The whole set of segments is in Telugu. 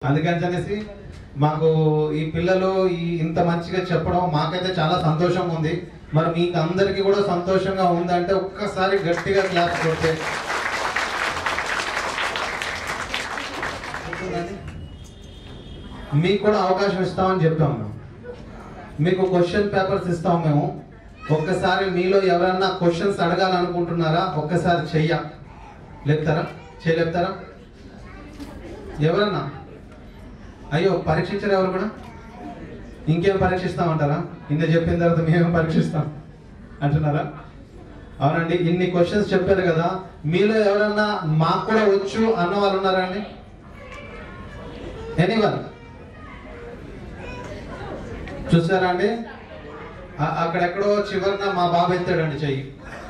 అందుకని అనేసి మాకు ఈ పిల్లలు ఈ ఇంత మంచిగా చెప్పడం మాకైతే చాలా సంతోషంగా ఉంది మరి మీకు అందరికీ కూడా సంతోషంగా ఉందంటే ఒక్కసారి గట్టిగా క్లాస్ కొడితే మీకు కూడా అవకాశం ఇస్తామని చెప్పాము మేము మీకు క్వశ్చన్ పేపర్స్ ఇస్తాం మేము ఒక్కసారి మీలో ఎవరన్నా క్వశ్చన్స్ అడగాలనుకుంటున్నారా ఒక్కసారి చెయ్య లేపుతారా చేయలేపుతారా ఎవరన్నా అయ్యో పరీక్షించారు ఎవరు కూడా ఇంకేం పరీక్షిస్తామంటారా ఇంత చెప్పిన తర్వాత మేమేం పరీక్షిస్తాం అంటున్నారా అవునండి ఇన్ని క్వశ్చన్స్ చెప్పారు కదా మీలో ఎవరన్నా మాకు కూడా వచ్చు అన్న వాళ్ళు ఉన్నారా అండి ఎనీవన్ చూసారా అండి అ- అక్కడెక్కడో చివరిన మా బాబు ఎత్తాడండి చెయ్యి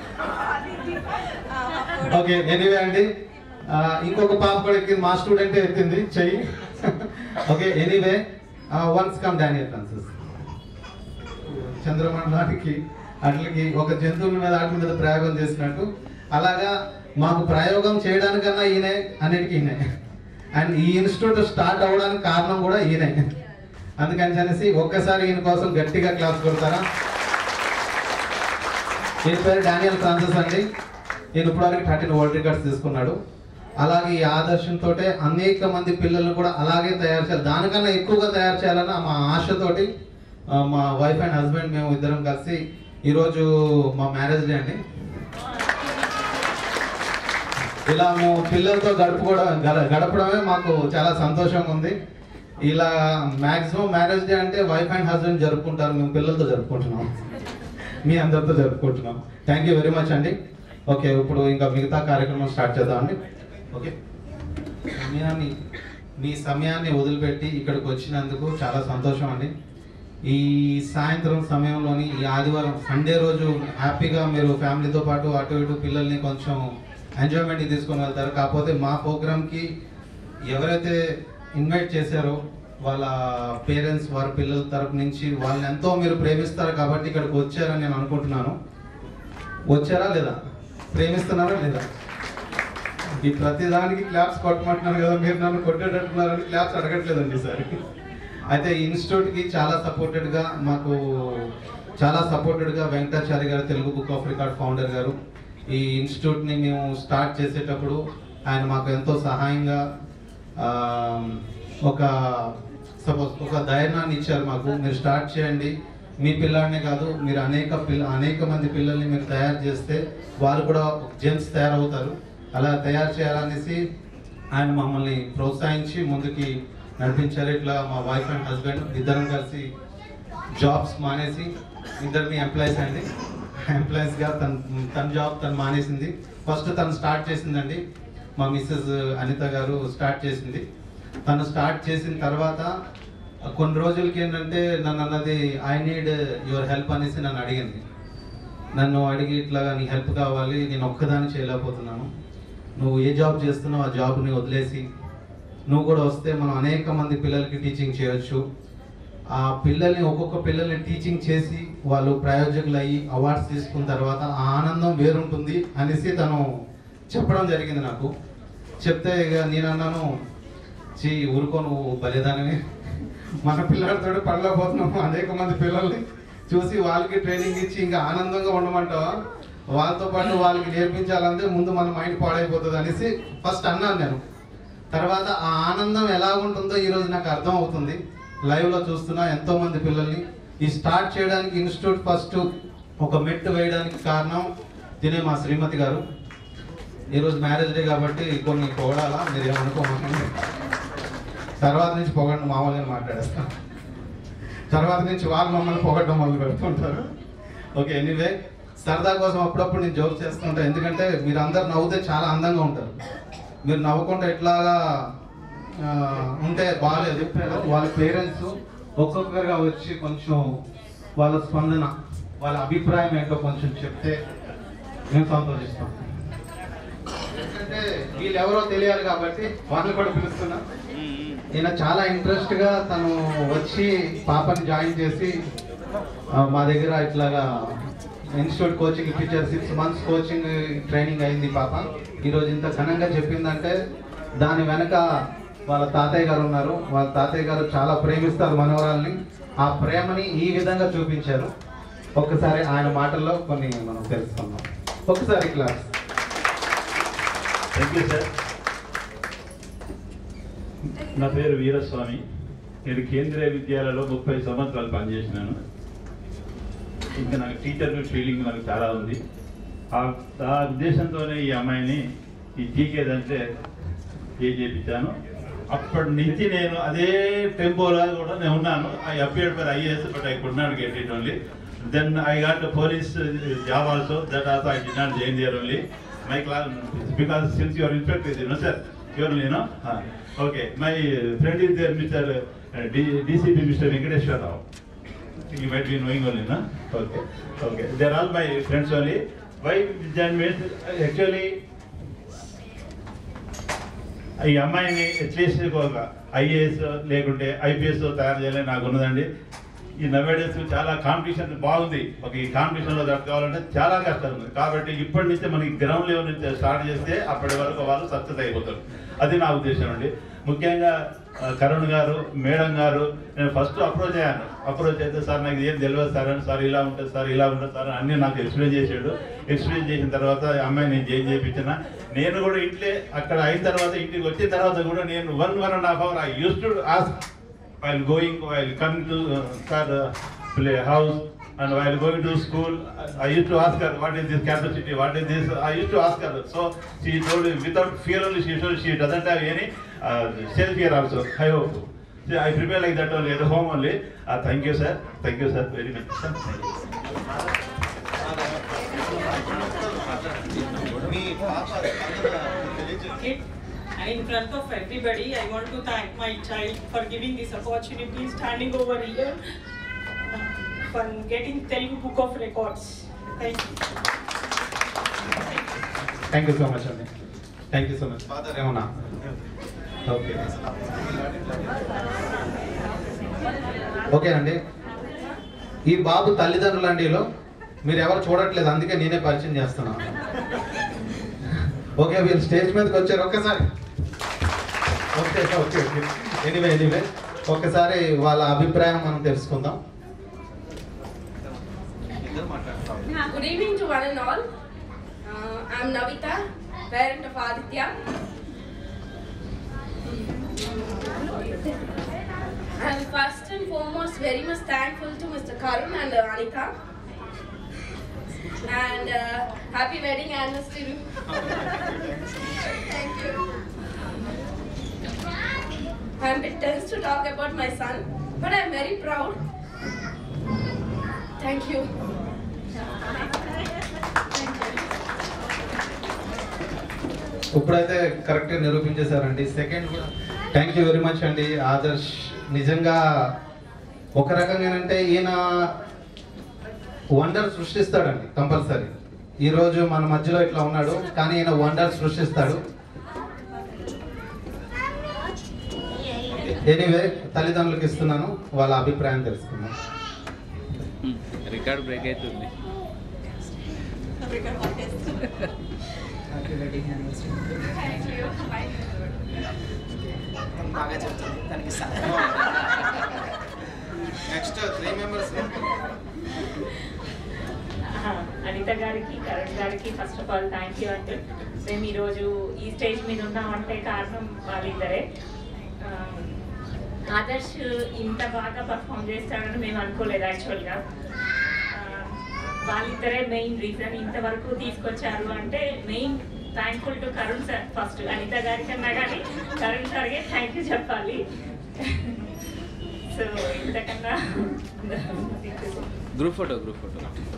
ఓకే ఎనీవే అండి ఆ, ఇంకొక పాప కూడా ఎక్కింది మా స్టూడెంట్ ఎత్తింది చెయ్యి okay anyway once come Daniel Francis చంద్రమండలానికి అట్లకి ఒక జంతువుల మీద వాటి మీద ప్రయోగం చేసినట్టు అలాగా మాకు ప్రయోగం చేయడానికన్నా ఈయనే అన్నిటికీ ఈయనే అండ్ ఈ ఇన్స్టిట్యూట్ స్టార్ట్ అవ్వడానికి కారణం కూడా ఈయనే అందుకని అనేసి ఒక్కసారి ఈయన కోసం గట్టిగా క్లాస్ కొడతారా ఈయన పేరు డానియల్ ఫ్రాన్సిస్ అండి ఈయన ఇప్పటివరకు థర్టీన్ వరల్డ్ రికార్డ్స్ తీసుకున్నాడు అలాగే ఈ ఆదర్శంతో అనేక మంది పిల్లలను కూడా అలాగే తయారు చేయాలి దానికన్నా ఎక్కువగా తయారు చేయాలన్న మా ఆశతోటి ఆ, మా వైఫ్ అండ్ హస్బెండ్ మేము ఇద్దరం కలిసి ఈరోజు మా మ్యారేజ్ డే అండి ఇలా మేము పిల్లలతో గడుపుకోవడం గడ- గడపడమే మాకు చాలా సంతోషంగా ఉంది ఇలా మాక్సిమం మ్యారేజ్ డే అంటే వైఫ్ అండ్ హస్బెండ్ జరుపుకుంటారు మేము పిల్లలతో జరుపుకుంటున్నాం మీ అందరితో జరుపుకుంటున్నాం థ్యాంక్ యూ వెరీ మచ్ అండి ఓకే ఇప్పుడు ఇంకా మిగతా కార్యక్రమం స్టార్ట్ చేద్దామండి ఓకే సమయాన్ని మీ సమయాన్ని వదిలిపెట్టి ఇక్కడికి వచ్చినందుకు చాలా సంతోషం అండి ఈ సాయంత్రం సమయంలోని ఈ ఆదివారం సండే రోజు హ్యాపీగా మీరు ఫ్యామిలీతో పాటు అటు ఇటు పిల్లల్ని కొంచెం ఎంజాయ్మెంట్కి తీసుకొని వెళ్తారు కాకపోతే మా ప్రోగ్రామ్కి ఎవరైతే ఇన్వైట్ చేశారో వాళ్ళ పేరెంట్స్ వారి పిల్లల తరపు నుంచి వాళ్ళని ఎంతో మీరు ప్రేమిస్తారు కాబట్టి ఇక్కడికి వచ్చారని నేను అనుకుంటున్నాను వచ్చారా లేదా ప్రేమిస్తున్నారా లేదా ఈ ప్రతిదానికి క్లాప్స్ కొట్టమంటున్నారు కదా మీరు నన్ను కొట్టేటట్టున్నారని క్లాప్స్ అడగట్లేదండి ఈసారి అయితే ఈ ఇన్స్టిట్యూట్కి చాలా సపోర్టెడ్గా మాకు చాలా సపోర్టెడ్గా వెంకటాచారి గారు Telugu book of record founder గారు ఈ ఇన్స్టిట్యూట్ని మేము స్టార్ట్ చేసేటప్పుడు ఆయన మాకు ఎంతో సహాయంగా ఆ, ఒక సపోజ్ ఒక ధైర్యాన్ని ఇచ్చారు మాకు మీరు స్టార్ట్ చేయండి మీ పిల్లాడినే కాదు మీరు అనేక పిల్ల అనేక మంది పిల్లల్ని మీరు తయారు చేస్తే వాళ్ళు కూడా జెమ్స్ తయారవుతారు అలా తయారు చేయాలనేసి ఆయన మమ్మల్ని ప్రోత్సహించి ముందుకి నడిపించారు ఇట్లా మా వైఫ్ అండ్ హస్బెండ్ ఇద్దరం కలిసి జాబ్స్ మానేసి ఇద్దరిని ఎంప్లాయీస్ అండి ఎంప్లాయీస్గా తన తన జాబ్ తను మానేసింది ఫస్ట్ తను స్టార్ట్ చేసిందండి మా మిస్సెస్ అనిత గారు స్టార్ట్ చేసింది తను స్టార్ట్ చేసిన తర్వాత కొన్ని రోజులకి ఏంటంటే నన్ను అన్నది ఐ నీడ్ యువర్ హెల్ప్ అనేసి నన్ను అడిగింది నన్ను అడిగి ఇట్లా నీ హెల్ప్ కావాలి నేను ఒక్కదాన్ని చేయలేకపోతున్నాను నువ్వు ఏ జాబ్ చేస్తున్నావు ఆ జాబ్ని వదిలేసి నువ్వు కూడా వస్తే మనం అనేక మంది పిల్లలకి టీచింగ్ చేయొచ్చు ఆ పిల్లల్ని ఒక్కొక్క పిల్లల్ని టీచింగ్ చేసి వాళ్ళు ప్రయోజకులు అయ్యి అవార్డ్స్ తీసుకున్న తర్వాత ఆ ఆనందం వేరుంటుంది అనేసి తను చెప్పడం జరిగింది నాకు చెప్తే ఇక నేను అన్నాను చీ ఊరుకో నువ్వు బలిదానని మన పిల్లలతో పడలేకపోతున్నాము అనేక మంది పిల్లల్ని చూసి వాళ్ళకి ట్రైనింగ్ ఇచ్చి ఇంకా ఆనందంగా ఉండమంటావా వాళ్ళతో పాటు వాళ్ళకి నేర్పించాలంటే ముందు మన మైండ్ పాడైపోతుంది అనేసి ఫస్ట్ అన్నాను నేను తర్వాత ఆ ఆనందం ఎలా ఉంటుందో ఈరోజు నాకు అర్థం అవుతుంది లైవ్లో చూస్తున్నా ఎంతో మంది పిల్లల్ని ఈ స్టార్ట్ చేయడానికి ఇన్స్టిట్యూట్ ఫస్ట్ ఒక మెట్టు వేయడానికి కారణం తినే మా శ్రీమతి గారు ఈరోజు మ్యారేజ్ డే కాబట్టి కొన్ని పొగడాలా మీరు ఏమనుకోమండి తర్వాత నుంచి పొగడం మామూలుగా మాట్లాడేస్తాం తర్వాత నుంచి వాళ్ళు మమ్మల్ని పొగడడం మొదలు పెడుతుంటారు ఓకే ఎనీవే సరదా కోసం అప్పుడప్పుడు నేను జోక్ చేస్తుంటా ఎందుకంటే మీరు అందరు నవ్వుతే చాలా అందంగా ఉంటారు మీరు నవ్వకుండా ఎట్లాగా ఆ, ఉంటే బాగాలేదు వాళ్ళ పేరెంట్స్ ఒక్కొక్కరుగా వచ్చి కొంచెం వాళ్ళ స్పందన వాళ్ళ అభిప్రాయం ఏంటో కొంచెం చెప్తే మేము సంతోషిస్తాం ఎందుకంటే వీళ్ళు ఎవరో తెలియాలి కాబట్టి వాళ్ళని కూడా పిలుస్తున్నా ఈయన చాలా ఇంట్రెస్ట్ గా తను వచ్చి పాపని జాయిన్ చేసి ఆ, మా దగ్గర ఇట్లాగా ఇన్స్టిట్యూట్ కోచింగ్ ఇప్పించారు సిక్స్ మంత్స్ కోచింగ్ ట్రైనింగ్ అయింది పాప ఈరోజు ఇంత ఘనంగా చెప్పిందంటే దాని వెనక వాళ్ళ తాతయ్య గారు ఉన్నారు వాళ్ళ తాతయ్య గారు చాలా ప్రేమిస్తారు మనవరాల్ని ఆ ప్రేమని ఈ విధంగా చూపించారు ఒక్కసారి ఆయన మాటల్లో కొన్ని మనం తెలుసుకుందాం ఒకసారి క్లాస్ థ్యాంక్ యూ సార్ నా పేరు వీరస్వామి నేను కేంద్రీయ విద్యాలయంలో ముప్పై సంవత్సరాలు పనిచేసినాను ఇంకా నాకు టీచర్ ఫీలింగ్ నాకు చాలా ఉంది ఆ ఆ ఉద్దేశంతోనే ఈ అమ్మాయిని ఈ టీకేదంటే ఏ చేయించాను అప్పటి నుంచి నేను అదే టెంపోలో కూడా నేను ఉన్నాను I appeared for IAS but I could not get it only then I got police job also that also I did not join there only my class because since your inspector you know sir your నేను okay my friend is there mister DCP mister Venkateswararao you might be knowing only, no? Okay, okay. They're all my friends only. Why join means actually ఈ అమ్మాయిని అట్లీస్ట్ ఒక ఐఏఎస్ లేకుంటే ఐపీఎస్ తయారు చేయాలని నాకు ఉన్నదండి ఈ నవేడేస్ చాలా కాంపిటీషన్ బాగుంది ఒక ఈ కాంపిటీషన్లో కావాలంటే చాలా కష్టం ఉంది కాబట్టి ఇప్పటి నుంచే మనకి గ్రౌండ్ లెవెల్ నుంచి స్టార్ట్ చేస్తే అప్పటి వరకు వాళ్ళు సక్సెస్ అయిపోతారు అది నా ఉద్దేశం అండి ముఖ్యంగా ఆ, కరుణ్ గారు మేడం గారు నేను ఫస్ట్ అప్రోచ్ అయ్యాను అప్రోచ్ అయితే సార్ నాకు ఏం తెలియదు సార్ అని సార్ ఇలా ఉంటుంది సార్ ఇలా ఉంటుంది సార్ అని అన్నీ నాకు ఎక్స్ప్లెయిన్ చేసాడు ఎక్స్ప్లెయిన్ చేసిన తర్వాత ఆ అమ్మాయి నేను చేంజ్ చేయించిన నేను కూడా ఇంట్లో అక్కడ అయిన తర్వాత ఇంటికి వచ్చిన తర్వాత కూడా నేను one one and half hour I use to ask while going, while coming to uh, her uh, play house, and while going to school, I I used to ask her, what is this capacity, what is this? I used to ask her. So she told me, without fear only, she told she doesn't have any uh, self fear also. I hope. See, I prepare like that only at home only. Uh, thank you, sir. Thank you, sir, very much. Sir. Thank you. it and in front of everybody I want to thank my child for giving this opportunity standing over here uh, for getting Telugu Book of Records. Thank you. Thank you so much అండి thank you so much father ఏమన్నా ఓకే ఓకే అండి ఈ బాబు తల్లిదండ్రులు అండిలో మీరు ఎవరు చూడట్లేదు అందుకే నేనే పరిచయం చేస్తున్నాను ఓకే వీళ్ళు స్టేజ్ మీదకి వచ్చారు ఒక్కసారి okay okay okay anyway anyway ఒక్కసారి వాళ్ళ అభిప్రాయం మనం తెలుసుకుందాం Good evening to one and all. Uh, I'm Navita, parent of Aditya. I'm first and foremost very much thankful to Mr. Karun and uh, Anita. And uh, happy wedding anniversary. Thank you. I'm a bit tense to talk about my son, but I'm very proud. Thank you. ఇప్పుడైతే కరెక్ట్గా నిరూపించేశారండి సెకండ్ కూడా థ్యాంక్ యూ వెరీ మచ్ అండి ఆదర్శ్ నిజంగా ఒక రకంగా ఏంటంటే ఈయన వండర్ సృష్టిస్తాడండి కంపల్సరీ ఈరోజు మన మధ్యలో ఇట్లా ఉన్నాడు కానీ ఈయన వండర్ సృష్టిస్తాడు ఎనీవే తల్లిదండ్రులకు ఇస్తున్నాను వాళ్ళ అభిప్రాయం తెలుసుకుందాం రికార్డ్ బ్రేక్ అవుతుంది happy wedding anniversary Thank you. Bye. బాగా చెప్తుంది దానికి ఇస్తాను నెక్స్ట్ త్రీ మెంబర్స్ అనిత గారికి కరణ్ గారికి first of all thank you అంటే మేము ఈరోజు ఈ స్టేజ్ మీద ఉన్నామంటే కారణం వాళ్ళిద్దరే ఆ, ఆదర్శ్ ఇంత బాగా పర్ఫామ్ చేస్తాడని మేము అనుకోలేదు యాక్చువల్గా వాళ్ళిద్దరే మెయిన్ రీజన్ ఇంతవరకు తీసుకొచ్చారు అంటే main thankful to Karun sir first Anita గారి కన్నా కానీ కరుణ్ సార్కే థ్యాంక్ యూ చెప్పాలి సో ఇంతకన్నా గ్రూప్ ఫోటో గ్రూప్ ఫోటో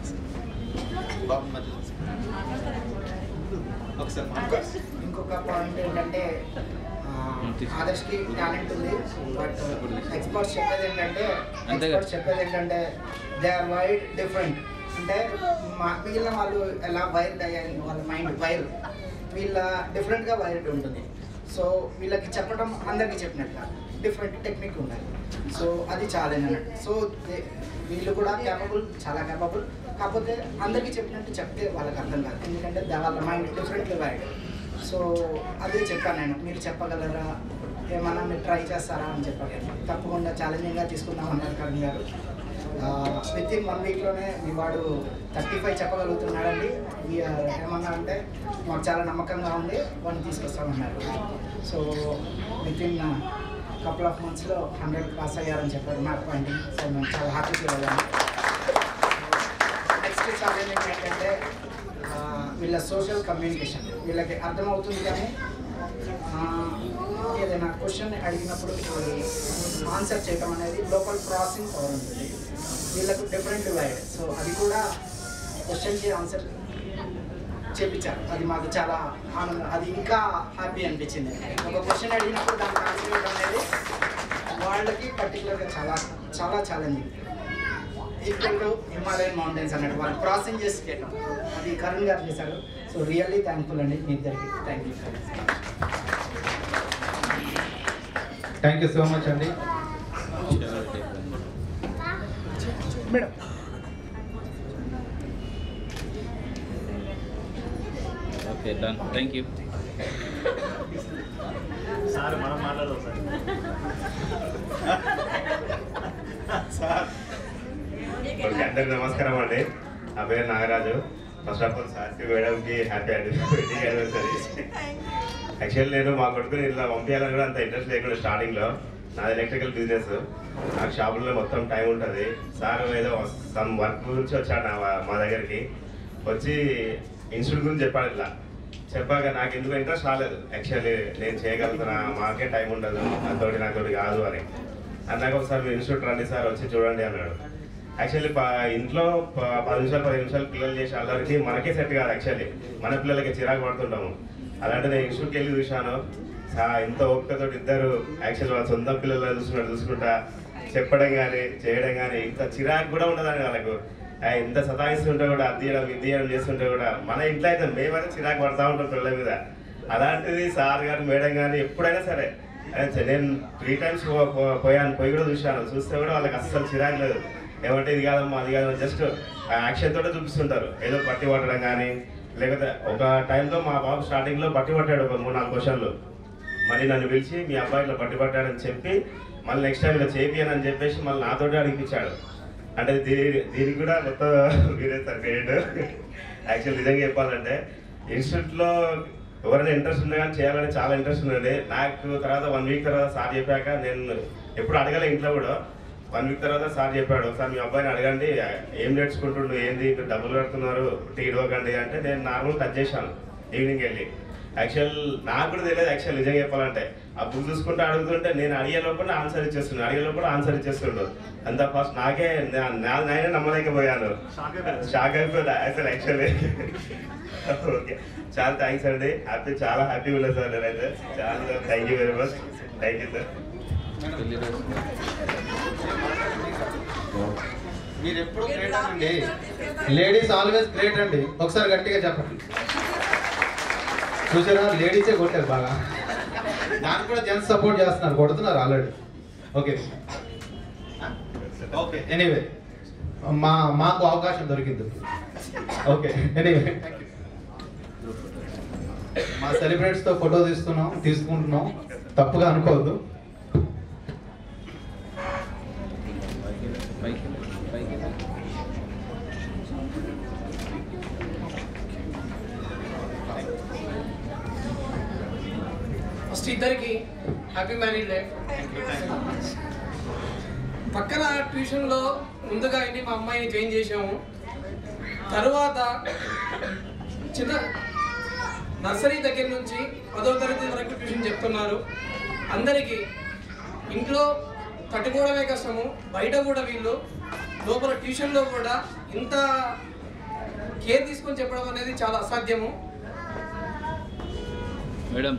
ఒకసారి ఇంకొక పాయింట్ ఏంటంటే ఆ, ఆదర్శ్కి టాలెంట్ ఉంది బట్ ఎక్స్పర్ట్స్ చెప్పేది ఏంటంటే అంతేగా. ఎక్స్పర్ట్స్ చెప్పేది ఏంటంటే దే ఆర్ వైడ్ డిఫరెంట్ అంటే మా మిగిలిన వాళ్ళు ఎలా వైర్డ్ అయ్యారు వాళ్ళ మైండ్ వైర్ వీళ్ళ డిఫరెంట్గా వైర్డ్ ఉంటుంది సో వీళ్ళకి చెప్పడం అందరికీ చెప్పినట్ల డిఫరెంట్ టెక్నిక్ ఉండాలి సో అది ఛాలెంజ్ అన్నట్టు సో దే- వీళ్ళు కూడా క్యాపబుల్ చాలా క్యాపబుల్ కాకపోతే అందరికీ చెప్పినట్టు చెప్తే వాళ్ళకి అర్థం కాదు ఎందుకంటే దా- వాళ్ళ మైండ్ డిఫరెంట్ వైర్డ్ సో అదే చెప్పాను నేను మీరు చెప్పగలరా ఏమన్నా మీరు ట్రై చేస్తారా అని చెప్పారు తప్పకుండా ఛాలెంజింగ్గా తీసుకుందాం అన్నారు కరణ్ గారు విత్ ఇన్ వన్ వీక్లోనే మీ వాడు థర్టీ ఫైవ్ చెప్పగలుగుతున్నాడండి ఈ, ఆ, ఏమన్నా అంటే మాకు చాలా నమ్మకంగా ఉంది వాడిని తీసుకొస్తామన్నారు so within couple of మంత్స్లో హండ్రెడ్ క్రాస్ అయ్యారని చెప్పారు మ్యాప్ పాయింటింగ్ సో మేము చాలా హ్యాపీ ఫీల్ అయ్యాము నెక్స్ట్ ఛాలెంజింగ్ ఏంటంటే ఆ, వీళ్ళ సోషల్ కమ్యూనికేషన్ వీళ్ళకి అర్థమవుతుంది కానీ ఆ, ఏదైనా క్వశ్చన్ అడిగినప్పుడు ఆన్సర్ చేయడం అనేది లోకల్ ప్రాసెసింగ్ పవర్ ఉంటుంది వీళ్ళకు డిఫరెంట్ వైడ్ సో అది కూడా క్వశ్చన్కి ఆన్సర్ చేపించారు అది మాకు చాలా ఆనందం అది ఇంకా హ్యాపీ అనిపించింది ఒక క్వశ్చన్ అడిగినప్పుడు దానికి ఆన్సర్ ఇవ్వడం అనేది వాళ్ళకి పర్టికులర్గా చాలా చాలా challenging equal to Himalayan mountains అన్నట్టు వాళ్ళు క్రాసింగ్ చేసి చేయటం అది కరుణ్ గారు చేశారు సో రియల్లీ థ్యాంక్ఫుల్ అండి మీ ఇద్దరికి thank you thank you so much అండి madam okay done thank you sir మనం మాట్లాడదాం సార్ ఓకే అందరికి నమస్కారం అండి నా పేరు నాగరాజు ఫస్ట్ ఆఫ్ ఆల్ సార్కి మేడంకి హ్యాపీ అండి వెడ్డింగ్ యానివర్సరీ యాక్చువల్లీ నేను మా కొడుకుని ఇలా పంపించాలని కూడా అంత ఇంట్రెస్ట్ లేకుండా స్టార్టింగ్లో నాది ఎలక్ట్రికల్ బిజినెస్ నాకు షాపుల్లో మొత్తం టైం ఉంటుంది సార్ ఏదో సమ్ వర్క్ గురించి వచ్చాడు నా మా దగ్గరికి వచ్చి ఇన్స్టిట్యూట్ గురించి చెప్పాడు ఇలా చెప్పాక నాకు ఎందుకు ఇంట్రెస్ట్ రాలేదు యాక్చువల్లీ నేను చేయగలుగుతున్నా మాకే టైం ఉండదు నాతోటి నాతోటి కాదు అని అన్నాక ఒకసారి మీరు ఇన్స్టిట్యూట్ రండి సార్ వచ్చి చూడండి అన్నాడు యాక్చువల్లీ ఇంట్లో ప- పది నిమిషాలు పది నిమిషాలు పిల్లలు చేసే అల్లరికి మనకే సెట్ కాదు యాక్చువల్లీ మన పిల్లలకి చిరాకు పడుతుంటాము అలాంటి నేను ఇన్స్టిట్యూట్కి వెళ్ళి చూశాను సా- ఎంత ఓపికతో ఇద్దరు యాక్చువల్ వాళ్ళ సొంత పిల్లలు చూసుకుంటా చూసుకుంటా చెప్పడం కానీ చేయడం కానీ ఇంత చిరాకు కూడా ఉండదండి వాళ్ళకు ఆ, ఇంత సతాయిస్తుంటే కూడా అది తీయడం ఇది తీయడం చేస్తుంటే కూడా మన ఇంట్లో అయితే మేమైతే చిరాకు పడతా ఉంటాం పిల్లల మీద అలాంటిది సార్ గారు మేడం కానీ ఎప్పుడైనా సరే అదే నేను త్రీ టైమ్స్ పోయాను పోయి కూడా చూశాను చూస్తే కూడా వాళ్ళకి అస్సలు చిరాకు లేదు ఏమంటే ఇది కాదమ్మా అది కాదు జస్ట్ యాక్షన్ తోటే చూపిస్తుంటారు ఏదో పట్టి పట్టడం కానీ లేకపోతే ఒక టైంలో మా బాబు స్టార్టింగ్లో పట్టి పట్టాడు ఒక మూడు నాలుగు క్వశ్చన్లు మళ్ళీ నన్ను పిలిచి మీ అబ్బాయి ఇట్లా పట్టి పట్టాడని చెప్పి మళ్ళీ నెక్స్ట్ టైం ఇలా చేపియను అని చెప్పేసి మళ్ళీ నాతోటే అడిగిపించాడు అంటే దీని దీనికి కూడా మొత్తం మీరే సార్ క్రెడిట్ యాక్చువల్ నిజంగా చెప్పాలంటే ఇన్స్టిట్యూట్లో ఎవరైనా ఇంట్రెస్ట్ ఉన్నా కానీ చేయాలని చాలా ఇంట్రెస్ట్ ఉందండి నాకు తర్వాత వన్ వీక్ తర్వాత సార్ చెప్పాక నేను ఎప్పుడు అడగలే ఇంట్లో కూడా వన్ వీక్ తర్వాత సార్ చెప్పాడు సార్ మీ అబ్బాయిని అడగండి ఏం నేర్చుకుంటుండు ఏంది మీరు డబ్బులు కడుతున్నారు టీ ఇవ్వకండి అంటే నేను నార్మల్ కట్ చేశాను ఈవినింగ్ వెళ్ళి యాక్చువల్ నాకు కూడా తెలియదు యాక్చువల్ నిజంగా చెప్పాలంటే ఆ బుక్ చూసుకుంటే అడుగుతుంటే నేను అడిగే లోపల ఆన్సర్ ఇచ్చేస్తున్నాను అడిగే లోపల ఆన్సర్ ఇచ్చేస్తుండు అంత ఫస్ట్ నాకే నా- నా- నేనే నమ్మలేకపోయాను షాక్ అయిపోయింది అసలు యాక్చువల్లీ ఓకే చాలా థ్యాంక్స్ అండి హ్యాపీ చాలా హ్యాపీగా ఉన్నా సార్ నేనైతే చాలా thank you very much thank you sir మీరు ఎప్పుడు గ్రేట్ అండి లేడీస్ ఆల్వేస్ గ్రేట్ అండి ఒకసారి గట్టిగా చెప్పండి చూసారా లేడీసే కొట్టారు బాగా దానికి కూడా జెంట్స్ సపోర్ట్ చేస్తున్నారు కొడుతున్నారు ఆల్రెడీ ఓకే ఓకే ఎనీవే మా మాకు అవకాశం దొరికింది ఓకే ఎనీవే మా సెలబ్రిటీస్తో ఫోటో తీస్తున్నాం తీసుకుంటున్నాం తప్పుగా అనుకోవద్దు పైకి పైకి ఫస్ట్ ఇద్దరికి హ్యాపీ మ్యారీడ్ లైఫ్ పక్కన ట్యూషన్లో ముందుగా వెళ్ళి మా అమ్మాయిని జాయిన్ చేసాము తర్వాత చిన్న నర్సరీ దగ్గర నుంచి పదో తరగతి వరకు ట్యూషన్ చెప్తున్నారు అందరికీ ఇంట్లో తట్టుకోవడమే కష్టము బయట కూడా వీళ్ళు లోపల ట్యూషన్లో కూడా ఇంత కేర్ తీసుకొని చెప్పడం అనేది చాలా అసాధ్యము మేడం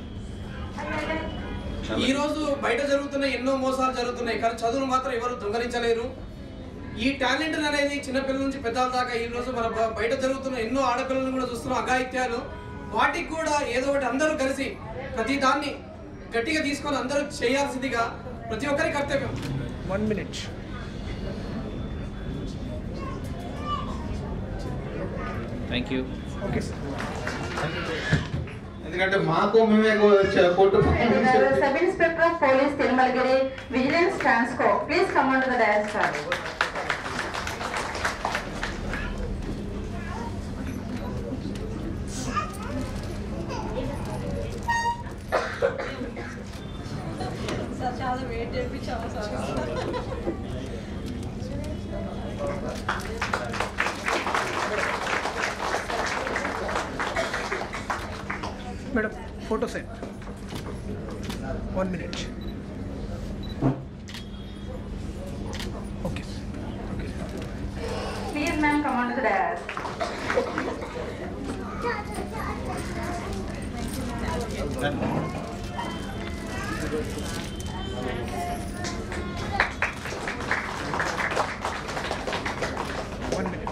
ఈ రోజు బయట జరుగుతున్న ఎన్నో మోసాలు జరుగుతున్నాయి కానీ చదువులు మాత్రం ఎవరు దొంగలించలేరు ఈ టాలెంట్ అనేది చిన్నపిల్లల నుంచి పెద్దల దాకా ఈ రోజు మన బ- బయట జరుగుతున్న ఎన్నో ఆడపిల్లలను కూడా చూస్తున్నాం అఘాయిత్యాలు వాటికి కూడా ఏదో ఒకటి అందరూ కలిసి ప్రతి దాన్ని గట్టిగా తీసుకొని అందరూ చేయాల్సిందిగా ప్రతి ఒక్కరి కర్తవ్యం one minute thank you okay sir ఎందుకంటే మాకు మేమే కొ- కొట్టు sub inspector of police Tirumalagiri vigilance Transco please come to the dais sir sir చాలా వెయిట్ చేయించాము sir madam photo set one minute okay please ma'am come to the dais one minute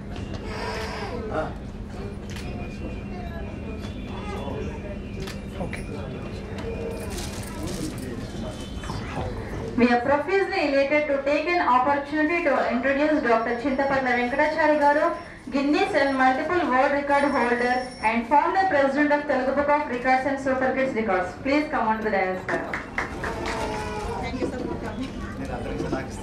okay We are profusely elated to take an opportunity to introduce Dr. Chintapatla Venkatachari Garu, Guinness and multiple world record holder and former president of Telugu Book of Records and Super Kids Records. Please come on to the dais, sir. Thank you sir for coming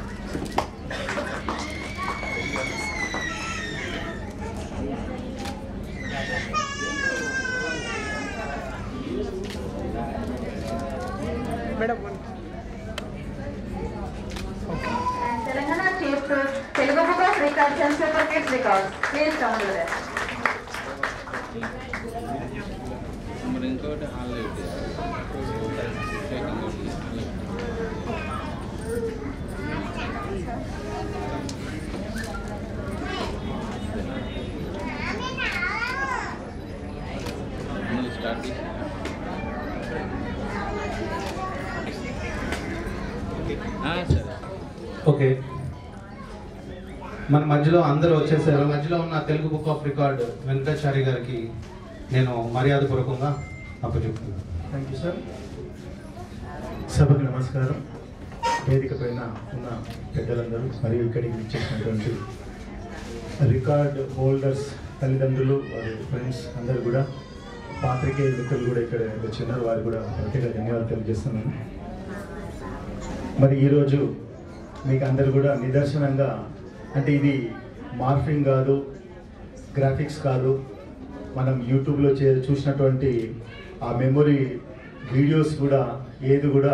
madam one And Telangana Chief to Telugu Book of Records and Super Kids Records. Please come on to the dais. మరి ఇంకోటి హాల్లో స్టార్ట్ చేసి సరే ఓకే మన మధ్యలో అందరూ వచ్చేసారు మధ్యలో ఉన్న Telugu book of record Venkatachari గారికి నేను మర్యాదపూర్వకంగా అప్పచెప్తున్నాను థ్యాంక్ యూ సార్ సభకు నమస్కారం వేదిక పైన ఉన్న పెద్దలందరూ మరియు ఇక్కడికి విచ్చేసినటువంటి రికార్డ్ హోల్డర్స్ తల్లిదండ్రులు వారి ఫ్రెండ్స్ అందరూ కూడా పాత్రికేయ మిత్రులు కూడా ఇక్కడ వచ్చి ఉన్నారు వారు కూడా ప్రత్యేక ధన్యవాదాలు తెలియజేస్తున్నాను మరి ఈరోజు మీకు అందరు కూడా నిదర్శనంగా అంటే ఇది మార్ఫింగ్ కాదు గ్రాఫిక్స్ కాదు మనం యూట్యూబ్లో చే చూసినటువంటి ఆ మెమొరీ వీడియోస్ కూడా ఏది కూడా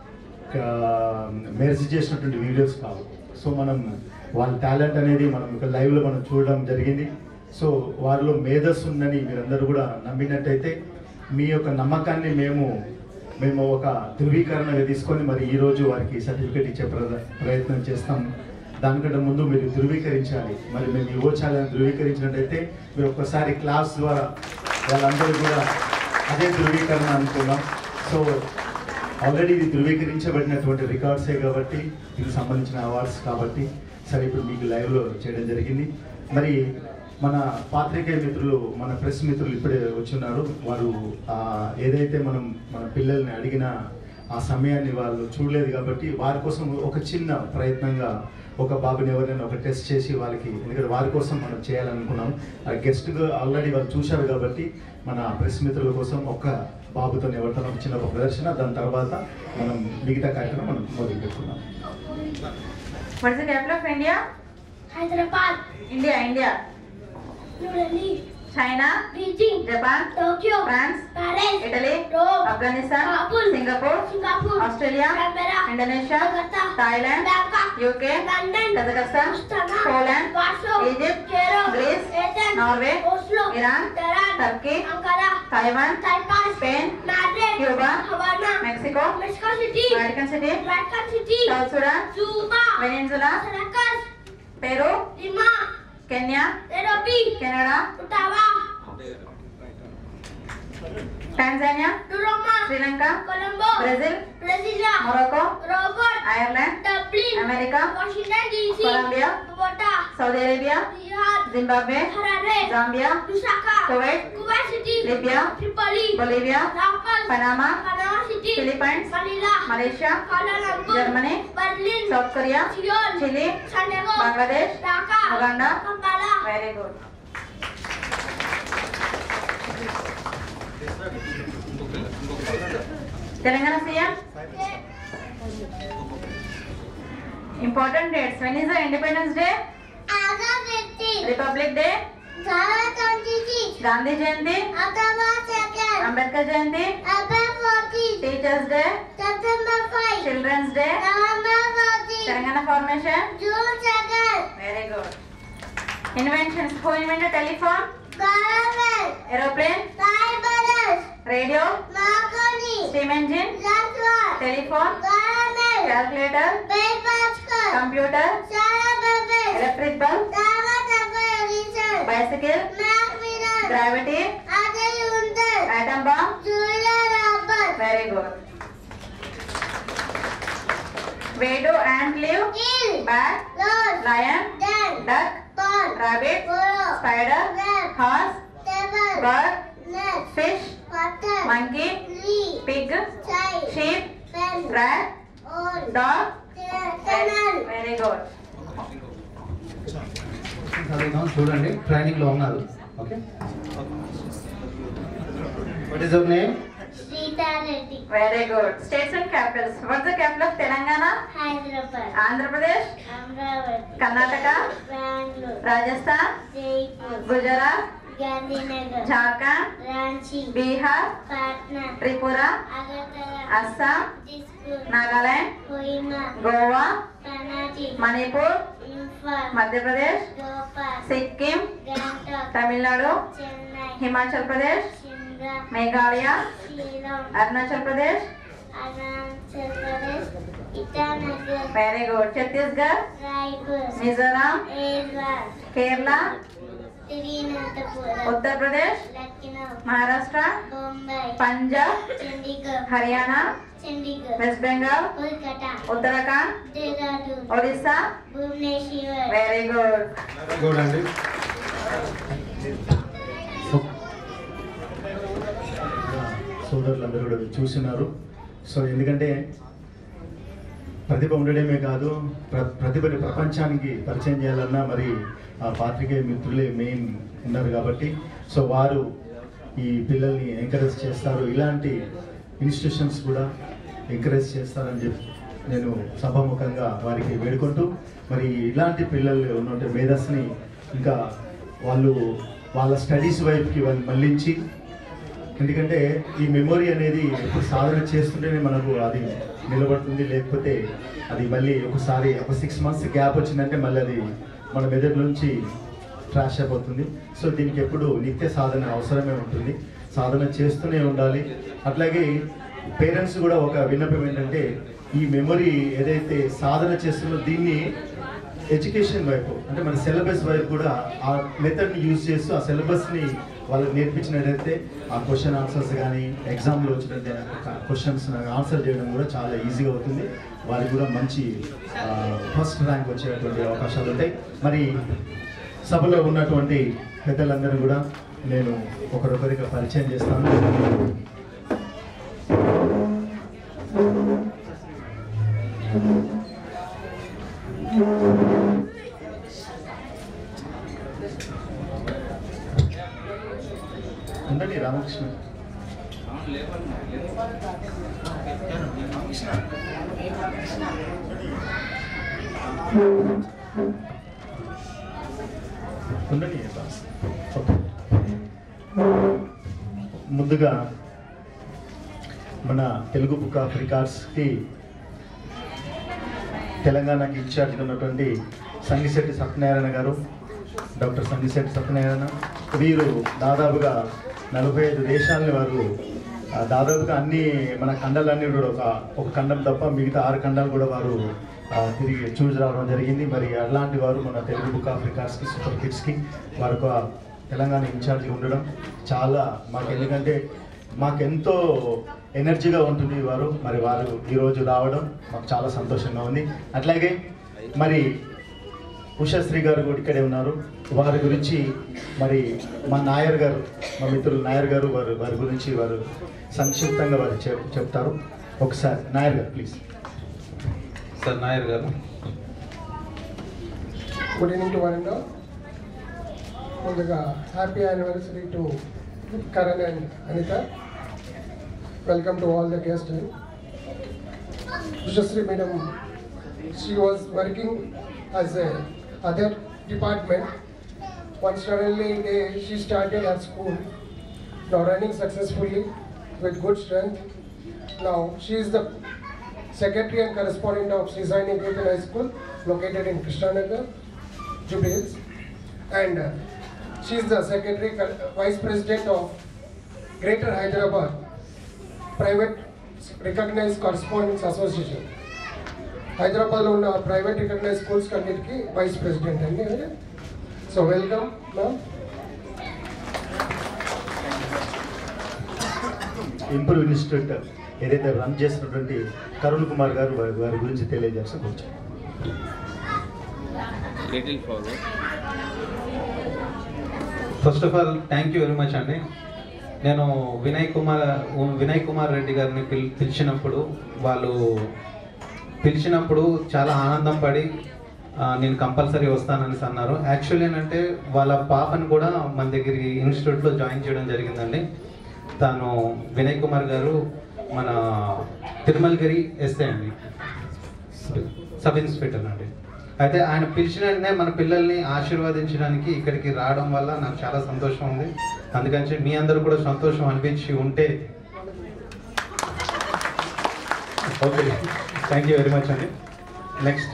మెర్జ్ చేసినటువంటి వీడియోస్ కావు సో మనం వాళ్ళ టాలెంట్ అనేది మనం ఇక్కడ లైవ్లో మనం చూడడం జరిగింది సో వారిలో మేధస్సు ఉందని మీరందరూ కూడా నమ్మినట్టయితే మీ యొక్క నమ్మకాన్ని మేము మేము ఒక ధృవీకరణగా తీసుకొని మరి ఈరోజు వారికి సర్టిఫికేట్ ఇచ్చే ప్ర- ప్రయత్నం చేస్తాం దానికంటే ముందు మీరు ధృవీకరించాలి మరి మేము యువచాలని ధృవీకరించినట్టయితే మీరు ఒక్కసారి క్లాస్ ద్వారా వాళ్ళందరూ కూడా అదే ధృవీకరణ అనుకున్నాం సో ఆల్రెడీ ఇది ధృవీకరించబడినటువంటి రికార్డ్సే కాబట్టి దీనికి సంబంధించిన అవార్డ్స్ కాబట్టి సరే ఇప్పుడు మీకు లైవ్లో చేయడం జరిగింది మరి మన పాత్రికేయ మిత్రులు మన ప్రెస్ మిత్రులు ఇప్పుడే వచ్చున్నారు వారు ఆ, ఏదైతే మనం మన పిల్లల్ని అడిగిన ఆ సమయాన్ని వాళ్ళు చూడలేదు కాబట్టి వారి కోసం ఒక చిన్న ప్రయత్నంగా ఒక బాబుని ఎవరైనా ఒక టెస్ట్ చేసి వాళ్ళకి ఎందుకంటే వారి కోసం మనం చేయాలనుకున్నాం ఆ గెస్ట్గా ఆల్రెడీ వాళ్ళు చూశారు కాబట్టి మన ప్రెస్ మిత్రుల కోసం ఒక బాబుతో ఎవరితో ఒక చిన్న ఒక ప్రదర్శన దాని తర్వాత మనం మిగతా కార్యక్రమం మనం మొదలు పెట్టుకున్నాం What is the capital of India? Hyderabad, India, India. New Delhi, China, Beijing, Japan, Tokyo, France, Paris, Italy, Rome, Afghanistan, Kabul, Singapore, Singapore, Australia, Canberra, Indonesia, Jakarta, Thailand, Bangkok, UK, London, Kazakhstan, Astana, Poland, Warsaw, Egypt, Cairo, Greece, Athens, Norway, Oslo, Iran, Tehran, Turkey, Ankara, Taiwan, Taipan, Spain, Madrid, Cuba, Havana, Mexico, Mexico City, Vatican City, Vatican City, South Sudan, Juba, Peninsula, Caracas, Peru, Lima, Kenya, Nairobi, Canada, Ottawa, Tanzania, Roma, Sri Lanka, Colombo, Brazil, Brasilia, Morocco, Robert, Ireland, Dublin, America, Washington DC, Colombia, Bogota, Saudi Arabia, Riyadh, Zimbabwe, Harare, Zambia, Lusaka, Kuwait, Kuwait City, Libya, Tripoli, Bolivia, Raffles, Panama, Panama City, Philippines, Manila, Malaysia, Kuala Lumpur, Germany, Berlin, South Korea, Seoul, Chile, Santiago, Bangladesh, Dhaka, Uganda. Kampala. Very good. Telangana CM important dates when is the Independence Day Republic Day Gandhi Jayanti Ambedkar Jayanti Teachers Day Children's Day Telangana formation very good inventions who invented telephone aeroplane radio steam engine telephone calculator computer electric bulb bicycle gravity atom bomb very good Where do ants live? Bat, lion, duck, rabbit, spider, horse, bird, fish, monkey, pig, sheep, rat, dog. Very good. చదువుతాం చూడండి ట్రైనింగ్ లో ఉన్నారు okay what is your name Very good. States and capitals. What's the capital of Telangana? Hyderabad. Andhra Pradesh, Amravati. Karnataka, Bangalore. Rajasthan, Jaipur. Gujarat, Gandhinagar. Jharkhand, Ranchi. Bihar, Patna. Tripura, Agartala. Assam, Diskur. Nagaland, Kohima. Goa, Panaji. Manipur, Imphal. Madhya Pradesh, Bhopal. Sikkim, Gangtok. Tamil Nadu, Chennai. Himachal Pradesh, Shimla. Meghalaya, Shillong. Arunachal Pradesh. Arunachal Pradesh. Itanagar. Very good. Chhattisgarh, Raipur. Mizoram, Erwar. Kerala, Tirunanthapuram. Uttar Pradesh, Lucknow. Maharashtra, Bombay. Punjab, Chandigarh. Haryana, Chandigarh. West Bengal, Kolkata. Uttarakhand, Dehradun. Odisha. Bhubaneswar. Very good. Good అండి సోదరులందరూ కూడా చూస్తున్నారు సో ఎందుకంటే ప్రతిభ ఉండడమే కాదు ప్ర ప్రతిభని ప్రపంచానికి పరిచయం చేయాలన్నా మరి ఆ పాత్రికేయ మిత్రులే మెయిన్ ఉన్నారు కాబట్టి సో వారు ఈ పిల్లల్ని ఎంకరేజ్ చేస్తారు ఇలాంటి ఇన్స్టిట్యూషన్స్ కూడా ఎంకరేజ్ చేస్తారని చెప్పి నేను సభాముఖంగా వారికి వేడుకుంటూ మరి ఇలాంటి పిల్లలు ఉన్నటువంటి మేధస్ని ఇంకా వాళ్ళు వాళ్ళ స్టడీస్ వైపుకి వాళ్ళు మళ్ళించి ఎందుకంటే ఈ మెమొరీ అనేది ఎప్పుడు సాధన చేస్తుంటేనే మనకు అది నిలబడుతుంది లేకపోతే అది మళ్ళీ ఒకసారి ఒక సిక్స్ మంత్స్ గ్యాప్ వచ్చిందంటే మళ్ళీ అది మన మెదడు నుంచి ట్రాష్ అయిపోతుంది సో దీనికి ఎప్పుడు నిత్య సాధన అవసరమే ఉంటుంది సాధన చేస్తూనే ఉండాలి అట్లాగే పేరెంట్స్ కూడా ఒక విన్నపం ఏంటంటే ఈ మెమొరీ ఏదైతే సాధన చేస్తుందో దీన్ని ఎడ్యుకేషన్ వైపు అంటే మన సిలబస్ వైపు కూడా ఆ మెథడ్ని యూజ్ చేస్తూ ఆ సిలబస్ని వాళ్ళకి నేర్పించినట్టయితే ఆ క్వశ్చన్ ఆన్సర్స్ కానీ ఎగ్జామ్లో వచ్చినట్టు క్వశ్చన్స్ ఆన్సర్ చేయడం కూడా చాలా ఈజీగా అవుతుంది వారికి కూడా మంచి ఫస్ట్ ర్యాంక్ వచ్చేటువంటి అవకాశాలు ఉంటాయి మరి సభలో ఉన్నటువంటి పెద్దలందరూ కూడా నేను ఒకరొకరిగా పరిచయం చేస్తాను ఉండండి రామకృష్ణ ఉండండి బాస్. ఓకే. ముందుగా మన తెలుగు బుక్ ఆఫ్ రికార్డ్స్కి తెలంగాణకి ఇన్ఛార్జ్గా ఉన్నటువంటి సంగిశెట్టి సత్యనారాయణ గారు డాక్టర్ సంగిశెట్టి సత్యనారాయణ వీరు దాదాపుగా నలభై ఐదు దేశాలని వారు ఆ, దాదాపుగా అన్ని మన ఖండాలన్నీ కూడా ఒక ఒక ఖండం తప్ప మిగతా ఆరు ఖండాలు కూడా వారు ఆ, తిరిగి చూసి రావడం జరిగింది మరి అలాంటి వారు మన తెలుగు బుక్ ఆఫ్ రికార్డ్స్కి సూపర్ కిడ్స్కి వారు ఒక తెలంగాణ ఇన్ఛార్జ్గా ఉండడం చాలా మాకు ఎందుకంటే మాకెంతో ఎనర్జీగా ఉంటుంది వారు మరి వారు ఈరోజు రావడం మాకు చాలా సంతోషంగా ఉంది అట్లాగే మరి ఉషాశ్రీ గారు కూడా ఇక్కడే ఉన్నారు వారి గురించి మరి మా నాయర్ గారు మా మిత్రులు నాయర్ గారు వారు వారి గురించి వారు సంక్షిప్తంగా వారు చెప్- చెప్తారు ఒకసారి నాయర్ గారు ప్లీజ్ సార్ నాయర్ గారు good evening to one and all ముందుగా happy anniversary to Karan and Anita welcome to all the guests. Vijayasri madam, she was working as a other department. One suddenly day she started her school, now running successfully with good strength. Now she is the secretary and correspondent of Sri Sai Niketan High School located in Krishnanagar, Jubilees. And uh, she is the secretary, cor- vice president of Greater Hyderabad Private Recognized Correspondents Association. హైదరాబాద్లో ఉన్న ప్రైవేట్ రికగ్నైజ్ స్కూల్స్ అన్నిటికీ వైస్ ప్రెసిడెంట్ అండి so welcome ma'am improve institute ఏదైతే రన్ చేస్తున్నటువంటి కరుణ్ కుమార్ గారు వారి వారి గురించి తెలియజేస్తే కొంచెం little forward first of all thank you very much అండి నేను వినయ్ కుమార్ వినయ్ కుమార్ రెడ్డి గారిని పిల్ పిలిచినప్పుడు వాళ్ళు పిలిచినప్పుడు చాలా ఆనందం పడి ఆ, నేను కంపల్సరీ వస్తానని అన్నారు యాక్చువల్లీ ఏంటంటే వాళ్ళ పాపని కూడా మన దగ్గరికి ఇన్స్టిట్యూట్లో జాయిన్ చేయడం జరిగిందండి తను వినయ్ కుమార్ గారు మన తిరుమలగిరి ఎస్ఏ అండి సబ్ ఇన్స్పెక్టర్ అండి అయితే ఆయన పిలిచిన వెంటనే మన పిల్లల్ని ఆశీర్వదించడానికి ఇక్కడికి రావడం వల్ల నాకు చాలా సంతోషం ఉంది అందుకని మీ అందరూ కూడా సంతోషం అనిపించి ఉంటే okay thank you very much అండి నెక్స్ట్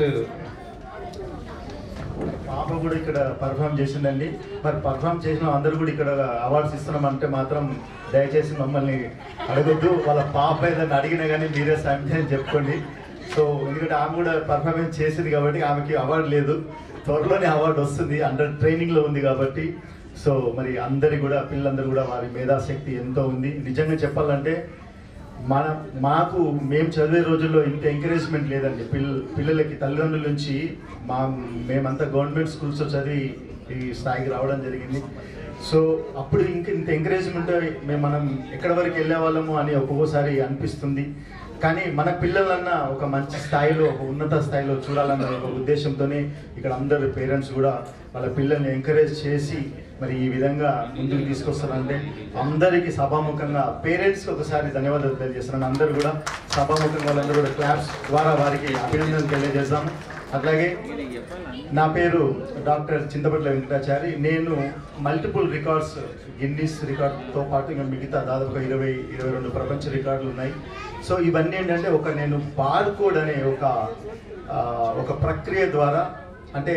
పాప కూడా ఇక్కడ పర్ఫామ్ చేసిందండి మరి పర్ఫామ్ చేసిన అందరూ కూడా ఇక్కడ అవార్డ్స్ ఇస్తున్నామంటే మాత్రం దయచేసి మమ్మల్ని అడగొద్దు వాళ్ళ పాప ఏదైనా అడిగినా కానీ మీరే సాయం చెప్పుకోండి సో ఎందుకంటే ఆమె కూడా పర్ఫార్మెన్స్ చేసింది కాబట్టి ఆమెకి అవార్డు లేదు త్వరలోనే అవార్డు వస్తుంది అండర్ ట్రైనింగ్లో ఉంది కాబట్టి సో మరి అందరి కూడా పిల్లలందరూ కూడా వారి మేధాశక్తి ఎంతో ఉంది నిజంగా చెప్పాలంటే మన మాకు మేము చదివే రోజుల్లో ఇంత ఎంకరేజ్మెంట్ లేదండి పిల్ల పిల్లలకి తల్లిదండ్రుల నుంచి మా మేమంతా గవర్నమెంట్ స్కూల్స్లో చదివి ఈ స్థాయికి రావడం జరిగింది సో అప్పుడు ఇంక ఇంత ఎంకరేజ్మెంట్ మేము మనం ఎక్కడి వరకు వెళ్ళే వాళ్ళము అని ఒక్కొక్కసారి అనిపిస్తుంది కానీ మన పిల్లలన్నా ఒక మంచి స్థాయిలో ఒక ఉన్నత స్థాయిలో చూడాలన్న ఒక ఉద్దేశంతోనే ఇక్కడ అందరు పేరెంట్స్ కూడా వాళ్ళ పిల్లల్ని ఎంకరేజ్ చేసి మరి ఈ విధంగా ముందుకు తీసుకొస్తారంటే అందరికీ సభాముఖంగా పేరెంట్స్కి ఒకసారి ధన్యవాదాలు తెలియజేస్తున్నాను అందరూ కూడా సభాముఖంగా వాళ్ళందరూ కూడా క్లాప్స్ ద్వారా వారికి అభినందనలు తెలియజేస్తాము అట్లాగే నా పేరు డాక్టర్ చింతపట్ల వెంకటాచారి నేను మల్టిపుల్ రికార్డ్స్ గిన్నీస్ రికార్డ్తో పాటు ఇంకా మిగతా దాదాపు ఇరవై ఇరవై రెండు ప్రపంచ రికార్డులు ఉన్నాయి సో ఇవన్నీ ఏంటంటే ఒక నేను బార్కోడ్ అనే ఒక ఆ, ఒక ప్రక్రియ ద్వారా అంటే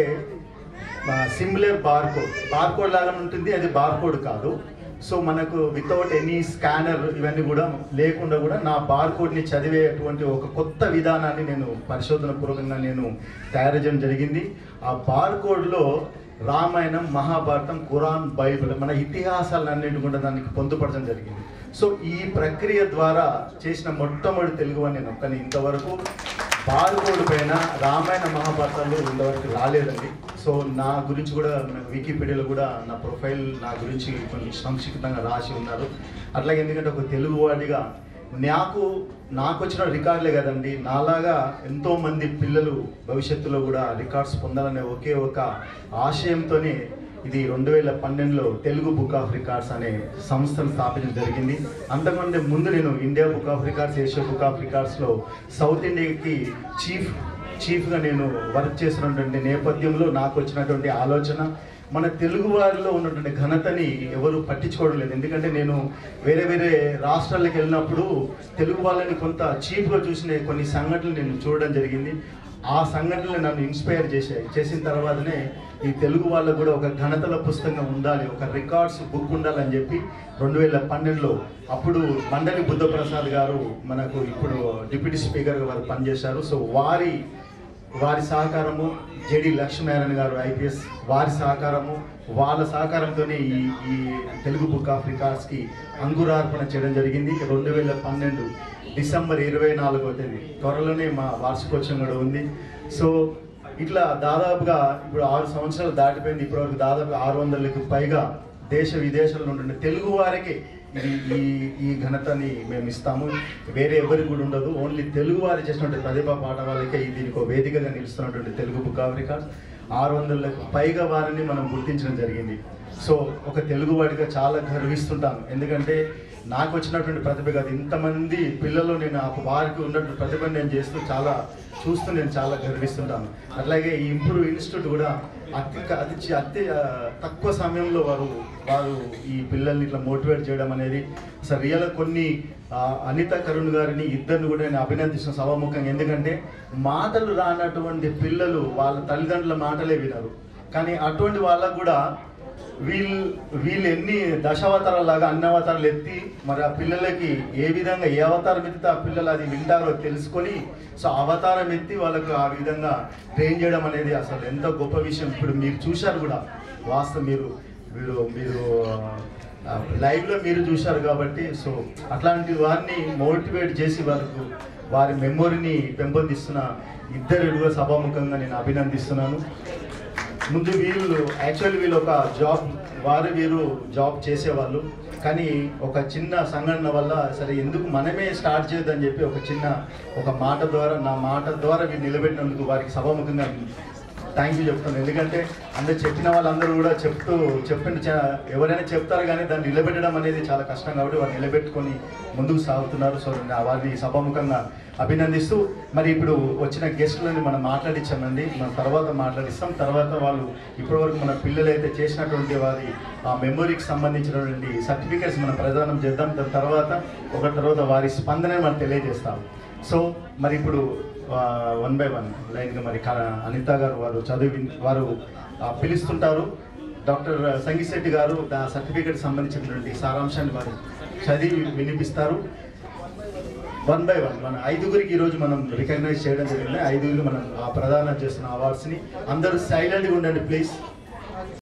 సిమిలర్ బార్కోడ్ బార్కోడ్ లాగా ఉంటుంది అది బార్కోడ్ కాదు సో మనకు వితౌట్ ఎనీ స్కానర్ ఇవన్నీ కూడా లేకుండా కూడా నా బార్కోడ్ని చదివేటువంటి ఒక కొత్త విధానాన్ని నేను పరిశోధన పూర్వకంగా నేను తయారు చేయడం జరిగింది ఆ బార్కోడ్లో రామాయణం మహాభారతం ఖురాన్ బైబిల్ మన ఇతిహాసాలన్నిటి కూడా దానికి పొందుపరచడం జరిగింది సో ఈ ప్రక్రియ ద్వారా చేసిన మొట్టమొదటి తెలుగు అని నేను ఒక్కని ఇంతవరకు బార్కోడ్ పైన రామాయణ మహాభారతాలు ఇంతవరకు రాలేదండి సో నా గురించి కూడా వికీపీడియాలో కూడా నా ప్రొఫైల్ నా గురించి కొన్ని సంక్షిప్తంగా రాసి ఉన్నారు అట్లాగే ఎందుకంటే ఒక తెలుగువాడిగా నాకు నాకు వచ్చిన రికార్డులే కదండి నాలాగా ఎంతో మంది పిల్లలు భవిష్యత్తులో కూడా రికార్డ్స్ పొందాలనే ఒకే ఒక ఆశయంతోనే ఇది రెండు వేల పన్నెండులో తెలుగు బుక్ ఆఫ్ రికార్డ్స్ అనే సంస్థను స్థాపించడం జరిగింది అంతకంటే ముందు నేను India book of records Asia book of రికార్డ్స్లో సౌత్ ఇండియాకి చీఫ్ చీఫ్గా నేను వర్క్ చేసినటువంటి నేపథ్యంలో నాకు వచ్చినటువంటి ఆలోచన మన తెలుగు వారిలో ఉన్నటువంటి ఘనతని ఎవరు పట్టించుకోవడం లేదు ఎందుకంటే నేను వేరే వేరే రాష్ట్రాలకు వెళ్ళినప్పుడు తెలుగు వాళ్ళని కొంత చీప్గా చూసిన కొన్ని సంఘటనలు నేను చూడడం జరిగింది ఆ సంఘటనలు నన్ను ఇన్స్పైర్ చేశాయి చేసిన తర్వాతనే ఈ తెలుగు వాళ్ళకు కూడా ఒక ఘనతల పుస్తకం ఉండాలి ఒక రికార్డ్స్ బుక్ ఉండాలని చెప్పి రెండు వేల పన్నెండులో అప్పుడు మండలి బుద్ధప్రసాద్ గారు మనకు ఇప్పుడు డిప్యూటీ స్పీకర్గా వారు పనిచేశారు సో వారి వారి సహకారము జేడి లక్ష్మీనారాయణ గారు ఐపీఎస్ వారి సహకారము వాళ్ళ సహకారంతోనే ఈ ఈ తెలుగు బుక్ ఆఫ్ రికార్డ్స్కి అంకురార్పణ చేయడం జరిగింది రెండు వేల పన్నెండు డిసెంబర్ ఇరవై నాలుగో తేదీ త్వరలోనే మా వార్షికోత్సవం కూడా ఉంది సో ఇట్లా దాదాపుగా ఇప్పుడు ఆరు సంవత్సరాలు దాటిపోయింది ఇప్పటివరకు దాదాపు ఆరు వందలకు పైగా దేశ విదేశాల్లో ఉంటుండే తెలుగు వారికి ఇది ఈ ఈ ఘనతని మేము ఇస్తాము వేరే ఎవరికి కూడా ఉండదు ఓన్లీ తెలుగు వారు చేసినటువంటి ప్రతిభా పాట వాళ్ళకే ఇది దీనికి ఒక వేదికగా నిలుస్తున్నటువంటి తెలుగు బుక్ ఆఫ్ రికార్డ్స్ ఆరు వందలకు పైగా వారిని మనం గుర్తించడం జరిగింది సో ఒక తెలుగువాడిగా చాలా గర్విస్తుంటాను ఎందుకంటే నాకు వచ్చినటువంటి ప్రతిభ కాదు ఇంతమంది పిల్లలు నేను ఆ వారికి ఉన్నటువంటి ప్రతిభను నేను చేస్తూ చాలా చూస్తూ నేను చాలా గర్విస్తుంటాను అట్లాగే ఈ ఇంప్రూవ్ ఇన్స్టిట్యూట్ కూడా అతి అతి చి- అతి ఆ, తక్కువ సమయంలో వారు వారు ఈ పిల్లల్ని ఇట్లా మోటివేట్ చేయడం అనేది అసలు రియల్ కొన్ని ఆ, అనిత కరుణ్ గారిని ఇద్దరిని కూడా నేను అభినందిస్తున్న సభాముఖంగా ఎందుకంటే మాటలు రానటువంటి పిల్లలు వాళ్ళ తల్లిదండ్రుల మాటలే వినరు కానీ అటువంటి వాళ్ళకు కూడా వీళ్ళు వీళ్ళు ఎన్ని దశావతారాలాగా అన్ని అవతారాలు ఎత్తి మరి ఆ పిల్లలకి ఏ విధంగా ఏ అవతారం ఎత్తితే ఆ పిల్లలు అది వింటారో తెలుసుకొని సో అవతారం ఎత్తి వాళ్ళకు ఆ విధంగా ట్రైన్ చేయడం అనేది అసలు ఎంత గొప్ప విషయం ఇప్పుడు మీరు చూశారు కూడా వాస్తవం మీరు మీరు మీరు ఆ, లైవ్లో మీరు చూశారు కాబట్టి సో అట్లాంటి వారిని మోటివేట్ చేసి వాళ్ళకు వారి మెమొరీని పెంపొందిస్తున్న ఇద్దరు కూడా సభాముఖంగా నేను అభినందిస్తున్నాను ముందు వీళ్ళు యాక్చువల్లీ వీళ్ళు ఒక జాబ్ వారు వీరు జాబ్ చేసేవాళ్ళు కానీ ఒక చిన్న సంఘటన వల్ల సరే ఎందుకు మనమే స్టార్ట్ చేయొద్దని చెప్పి ఒక చిన్న ఒక మాట ద్వారా నా మాట ద్వారా వీళ్ళు నిలబెట్టినందుకు వారికి సభాముఖంగా థ్యాంక్ యూ చెప్తాను ఎందుకంటే అందరు చెప్పిన వాళ్ళందరూ కూడా చెప్తూ చెప్పండి చా- ఎవరైనా చెప్తారు కానీ దాన్ని నిలబెట్టడం అనేది చాలా కష్టం కాబట్టి వారు నిలబెట్టుకొని ముందుకు సాగుతున్నారు సో నా వారిని సభాముఖంగా అభినందిస్తూ మరి ఇప్పుడు వచ్చిన గెస్టులని మనం మాట్లాడించామండి మనం తర్వాత మాట్లాడిస్తాం తర్వాత వాళ్ళు ఇప్పటివరకు మన పిల్లలు అయితే చేసినటువంటి వారి ఆ మెమొరీకి సంబంధించినటువంటి సర్టిఫికేట్స్ మనం ప్రదానం చేద్దాం దాని తర్వాత ఒక తర్వాత వారి స్పందన మనం తెలియజేస్తాం సో మరి ఇప్పుడు వన్ బై వన్ లైన్గా మరి క- అనిత గారు వారు చదివి వారు ఆ, పిలుస్తుంటారు డాక్టర్ సంగీత్ శెట్టి గారు ఆ సర్టిఫికేట్ సంబంధించినటువంటి సారాంశాన్ని వారు చదివి వినిపిస్తారు వన్ బై వన్ మన ఐదుగురికి ఈరోజు మనం రికగ్నైజ్ చేయడం జరిగింది ఐదుగురు మనం ఆ ప్రదానం చేస్తున్న అవార్డ్స్ని అందరూ సైలెంట్గా ఉండండి ప్లీజ్